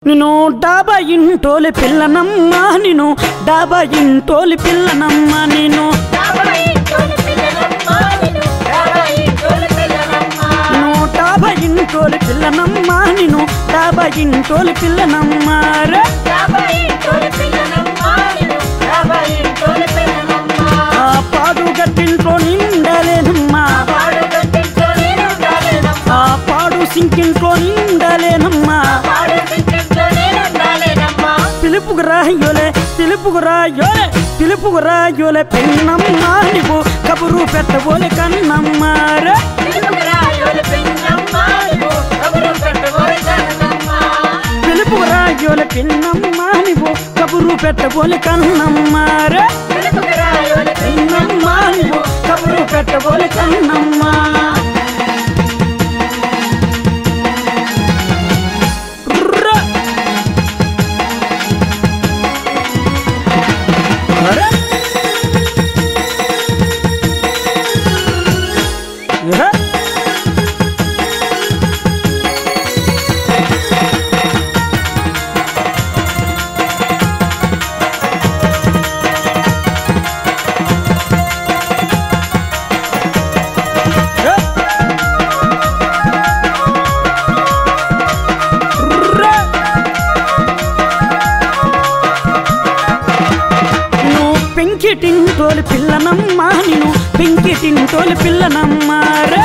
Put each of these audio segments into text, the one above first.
నేను డాబా ఇంటోలి పిల్లనమ్మ నేను డాబా ఇంటోలి పిల్లనమ్మ నేను నేను డాబా ఇంటోలి పిల్లనమ్మ నేను డాబా ఇంటోలి పిల్లనమ్మ రే ఆ పాడు గట్టింట్లో నిండలేనమ్మా ఆ పాడు సింకింట్లో నిండలేనమ్మా పిలుపుకు రాయోలే పిలుపుకు రాయోలే పిలుపుకు రాయోలే పెన్నమ్మ నువ్వు కబురు పెట్టబోలే కన్నమ్మ రే పిలుపుకు రాయోలే పెన్నమ్మ నువ్వు కబురు పెట్టబోలే కన్నమ్మ రే పెన్నమ్మ నువ్వు కబురు పెట్టబోలే కన్నమ్మ ర్ర. అరే. ఏ? ఏ? ర్ర. నువ్వు పెంకిటింటోలి పిల్లనమ్మ నేను పెంకిటింటోలి పిల్లనమ్మ రే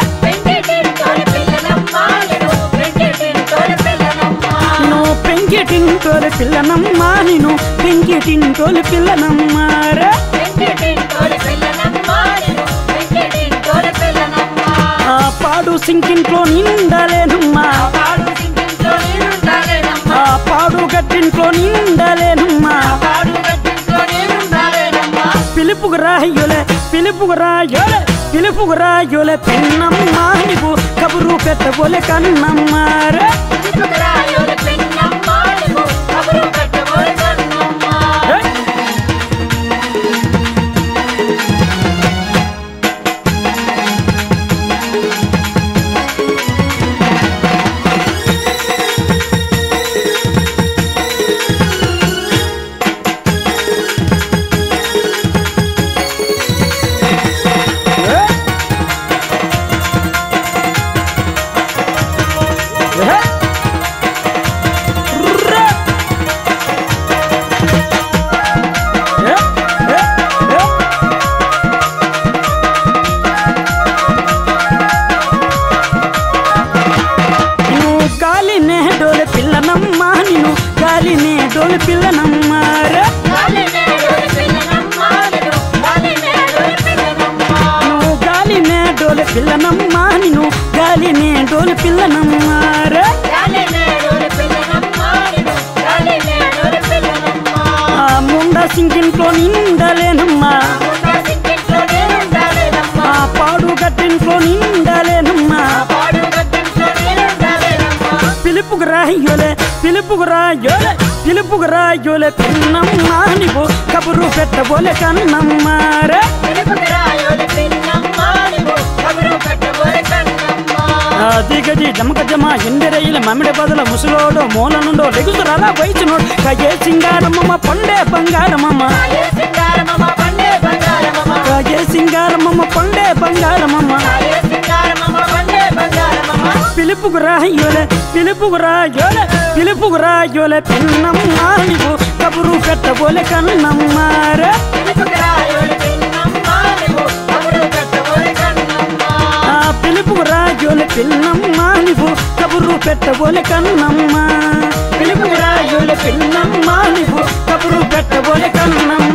నువ్వు పెంకిటింటోలి పిల్లనమ్మ నేను పెంకిటింటోలి పిల్లనమ్మ రే ఆ పాడు సింకింట్లో నిండలేనమ్మా ఆ పాడు గట్టింట్లో నిండలేనమ్మా పిలుపుకు రాయోలే పిలుపుకు రాయోలే పిలుపుకు రాయోలే పెన్నమ్మ నువ్వు కబురు పెట్టబోలే కన్నమ్మ రే ఏ? ఏ? ఏ? ర్ర. ఏ? ఏ? ఏ? నువ్వు గాలినే డోలు పిల్లనమ్మ నేను గాలినే డోలు పిల్లనమ్మ రే నువ్వు గాలినే డోలు పిల్లనమ్మ నేను గాలినే డోలు పిల్లనమ్మ రే ఆ ముండ సింకింట్లో నిండలేనమ్మా ఆ పాడు గట్టింట్లో నిండలేనమ్మా పిలుపుకు రాయోలే పిలుపుకు రాయోలే పిలుపుకు రాయోలే పిన్నమ్మ నువ్వు కబురు పెట్టబోలే కన్నమ్మ రే ఆ దిగజి జమక జమ ఎండెరయిల మమిడి బదుల ముసలోడు మూల నుండో లెగుసురాలా వయసునోడు కయ్యే సింగారమ్మ పండే బంగారమమ్మ కయ్యే సింగారమ్మ పండే బంగారమమ్మ పిలుపుకు రాయోలే పిలుపుకు రాయోలే పిలుపుకు రాయోలే పిన్నమ్మ నువ్వు కబురు పెట్టబోలే కన్నమ్మ రే ఆ పిలుపుకు రాయోలే పిన్నమ్మ నువ్వు కబురు పెట్టబోలే కన్నమ్మ పిలుపుకు రాయోలే పిన్నమ్మ నువ్వు కబురు పెట్టబోలే కన్నమ్మ